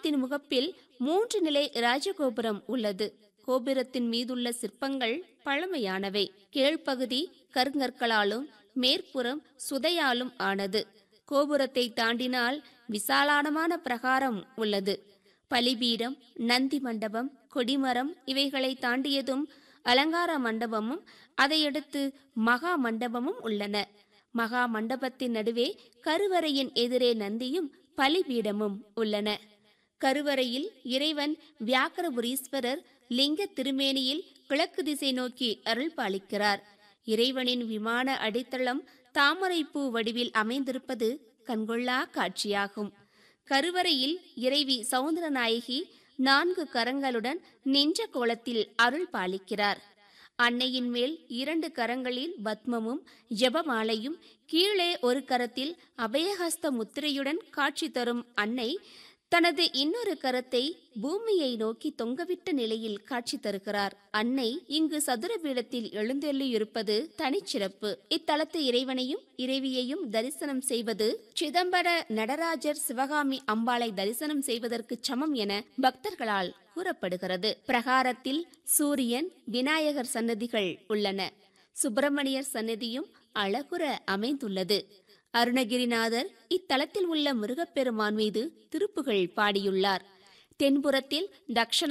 ஆலயத்தின் முகப்பில் மூன்று நிலை ராஜகோபுரம் உள்ளது கோபுரத்தின் மீதுள்ள சிற்பங்கள் பழமையானவை கீழ்ப்பகுதி கருங்கற்களாலும் மேற்புறம் சுதையாலும் ஆனது கோபுரத்தை தாண்டினால் விசாலானமான பிரகாரம் உள்ளது பலிபீடம் நந்தி மண்டபம் கொடிமரம் இவைகளை தாண்டியதும் அலங்கார மண்டபமும் அதையடுத்து மகா மண்டபமும் உள்ளன மகா மண்டபத்தின் நடுவே கருவறையின் எதிரே நந்தியும் பலிபீடமும் உள்ளன கருவறையில் இறைவன் வியாக்கரபுரீஸ்வரர் லிங்க திருமேனியில் கிழக்கு திசை நோக்கி அருள் பாலிக்கிறார் இறைவனின் விமான அடித்தளம் தாமரைப்பூ வடிவில் அமைந்திருப்பது கண்கொள்ளா காட்சியாகும் கருவறையில் இறைவி சவுந்தரநாயகி நான்கு கரங்களுடன் நின்ற கோலத்தில் அருள் பாலிக்கிறார் அன்னையின் மேல் இரண்டு கரங்களில் பத்மமும் ஜெபமாலையும் கீழே ஒரு கரத்தில் அபயஹஸ்த முத்திரையுடன் காட்சி தரும் அன்னை தனது இன்னொரு கரத்தை பூமியை நோக்கி தொங்கவிட்ட நிலையில் காட்சி தருகிறார் அன்னை இங்கு சதுர பீடத்தில் எழுந்தெள்ளியிருப்பது தனிச்சிறப்பு இத்தலத்து இறைவனையும் இறைவியையும் தரிசனம் செய்வது சிதம்பர நடராஜர் சிவகாமி அம்பாளை தரிசனம் செய்வதற்கு சமம் என பக்தர்களால் கூறப்படுகிறது பிரகாரத்தில் சூரியன் விநாயகர் சன்னதிகள் உள்ளன சுப்பிரமணியர் சன்னதியும் அழகுற அமைந்துள்ளது அருணகிரிநாதர் இத்தலத்தில் உள்ள முருகப்பெருமான் மீது திருப்புகள் பாடியுள்ளார் தென்புறத்தில் தக்ஷண